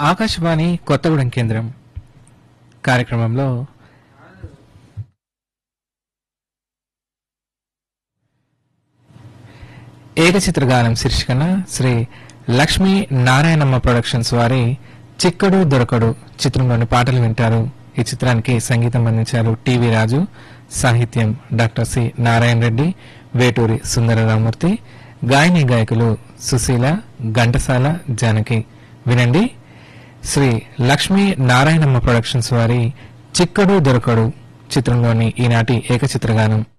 ఆకాశవాణి కొత్తగూడెం కేంద్రం కార్యక్రమంలో ఏకచిత్రగానం శీర్షికన శ్రీ లక్ష్మీ నారాయణమ్మ ప్రొడక్షన్స్ వారి చిక్కడు దొరకడు చిత్రంలోని పాటలు వింటారు ఈ చిత్రానికి సంగీతం అందించారు టివి రాజు సాహిత్యం డాక్టర్ సి నారాయణ రెడ్డి వేటూరి సుందరరామూర్తి గాయని గాయకులు సుశీల ఘంటసాల జానకి వినండి శ్రీ లక్ష్మీ నారాయణమ్మ ప్రొడక్షన్స్ వారి చిక్కడు దొరకడు చిత్రంలోని ఈనాటి ఏకచిత్రగానం